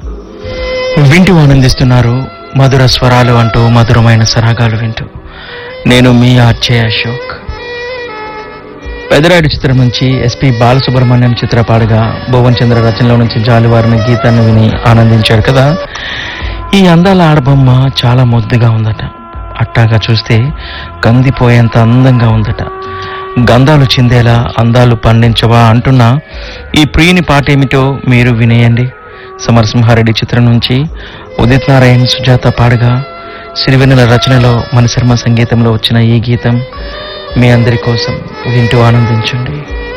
వింటూ ఆనందిస్తున్నారు మధుర స్వరాలు అంటూ మధురమైన సరాగాలు వింటూ నేను మీ ఆర్చే అశోక్ పెదరాయుడు చిత్రం నుంచి ఎస్పి బాలసుబ్రహ్మణ్యం చిత్రపాడుగా భువన్ చంద్ర రచనలో నుంచి జాలివారిన గీతాన్ని విని ఆనందించారు కదా ఈ అందాల ఆడబొమ్మ చాలా ముద్దుగా ఉందట అట్టాగా చూస్తే కందిపోయేంత అందంగా ఉందట గంధాలు చిందేలా అందాలు పండించవా అంటున్నా ఈ ప్రియుని పాట ఏమిటో మీరు వినేయండి సమరసింహారెడ్డి చిత్రం నుంచి ఉదిత్ నారాయణ్ సుజాత పాడగా సిరివెన్నెల రచనలో మణిశర్మ సంగీతంలో వచ్చిన ఈ గీతం మీ అందరి కోసం వింటూ ఆనందించండి